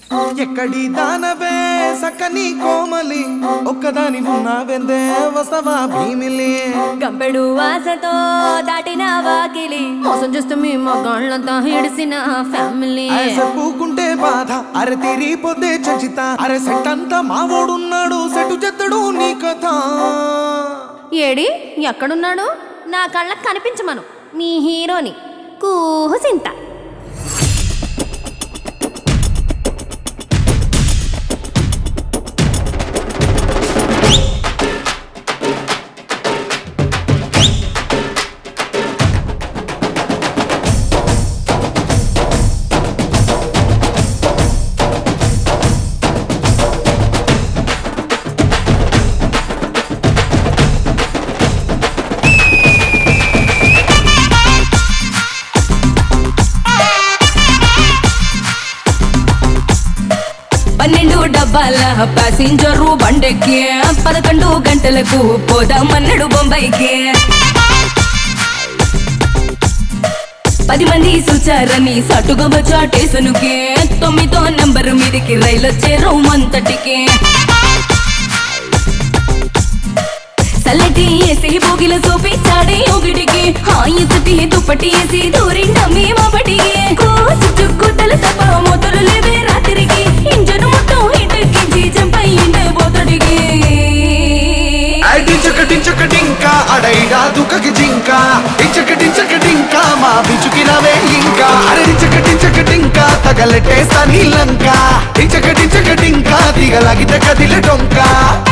ఎక్కడి దానవే సక్కని కోమలి ఒక్కదాని ఉన్నావెందే వసవా భీమిలి గంపెడు ఆశతో దాటిన వాకిలి మోసం చేస్తే మీ మగాళ్ళంతా ఇడిసిన ఫ్యామిలీ ఆశ పూకుంటే బాధ అరే తిరిగిపోతే చచిత అరే సెట్ అంతా మావోడున్నాడు సెటు చెత్తడు నీ కథ ఏడి ఎక్కడున్నాడు నా కళ్ళకు కనిపించమను మీ హీరోని కూహుసింత పన్నెండు డబ్బాల ప్యాసింజరు బండెక్కి పదకొండు గంటలకు పోదామన్నడు బొంబాయికి పది మంది చూచారని సటుగా వచ్చా స్టేషనుకి తొమ్మిదో నంబరు మీదకి రైలు వచ్చే రౌమంతటికి చల్లటి వేసి బోగిల చూపించాడే ఒకటికి హాయితటి దుప్పటి వేసి దూరిండ మేమపటికి కోసి చుక్కుతలు తప్ప మొదలు లేవే రాత్రికి ఇంజను మొత్తం హిటెక్కించి జంపయ్యిండే బోతడికి డించకటించకటింకా అడైడా దుఃఖకి జింక డించకటించకటింకా మా బిచుకి రవే ఇంకా అరే డించకటించకటింకా తగలెట్టేస్తా నీలంక డించకటించకటింకా దిగలాగితే కదిలే డొంకా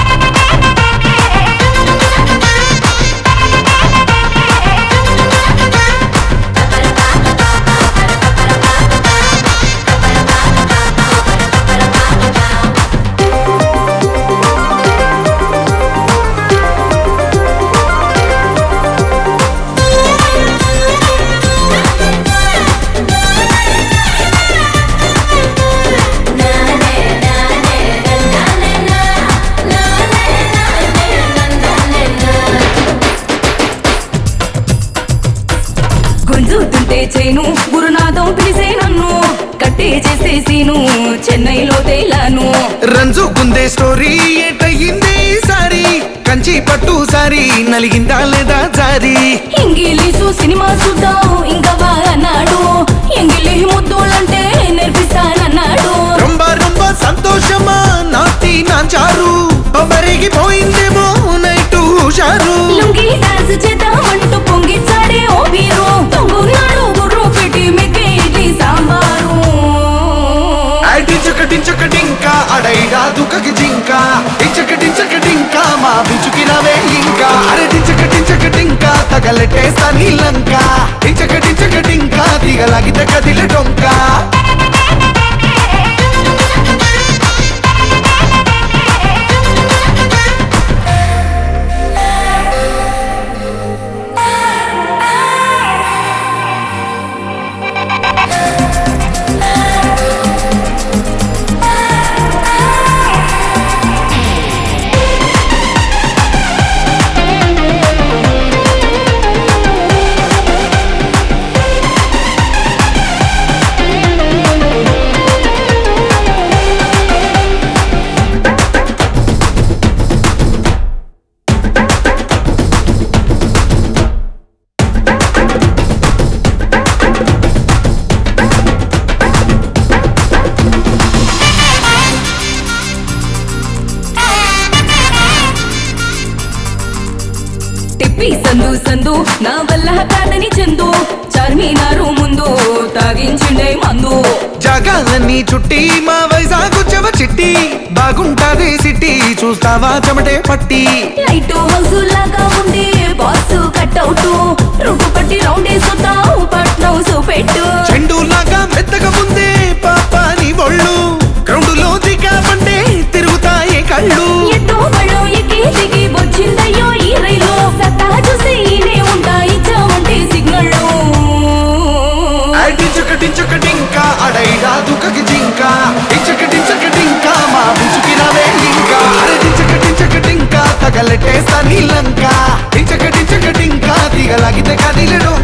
గుంజుతుంటే చేను గురునాథం పిలిసే నన్ను కట్టే చేసేసిను చెన్నైలో తేలాను రంజు గుందే స్టోరీ ఏటయ్యింది సారి కంచి పట్టు సారి నలిగిందా లేదా జారి ఇంగిలీసు సినిమా చూద్దాం ఇంకా బాగా అన్నాడు ఎంగిలి ముద్దులంటే నేర్పిస్తానన్నాడు రొంబ రొంబ సంతోషమా నాటి నాంచారు పోయిందేమో నైటు హుషారు లుంగి డాన్స్ చేద్దామంటూ పొంగిచ్చాడే ఓ వీరు తొంగున్నాడు గుర్రు పెట్టి మెక్కే ఇడ్లీ సాంబారు డించకటించకటింకా అడైడా దుఃఖకి జింక డించకటించకటింకా మా బిచుకి రవే ఇంకా అరే డించకటించకటింకా తగలెట్టేస్తా నీలంక డించకటించకటింకా దిగలాగితే కదిలే డొంకా తిప్పి సందు సందు నా వల్ల కాదని చందు చార్మినారు ముందు తాగించిండే మందు జగాలన్నీ చుట్టి మా వైజాగ్ చెవ చిట్టి బాగుంటాది సిటీ చూస్తావా చెమటే పట్టి లైట్ హౌస్ లాగా ఉంది బాస్ కట్అవుట్ రూటు పట్టి రౌండ్ వేసుతావు పట్నం చూపెట్టు చెండు లాగా మెత్తగా ముందే పాప నీ ఒళ్ళు గ్రౌండులో దిగామంటే తిరుగుతాయి కళ్ళు ఎట్టో బళ్ళు ఎక్కి దిగి వచ్చిందయ్యో ఈ రైలు సత్తా చూసి ఈనే ఉంటా ఇచ్చామంటే సిగ్నల్ డించకటించకటింకా అడైడా దుఃఖకి జింక డించకటించకటింకా మా బిచుకి రవే ఇంకా అరే డించకటించకటింకా తగలెట్టేస్తా నీలంక డించకటించకటింకా దిగలాగితే కదిలెడు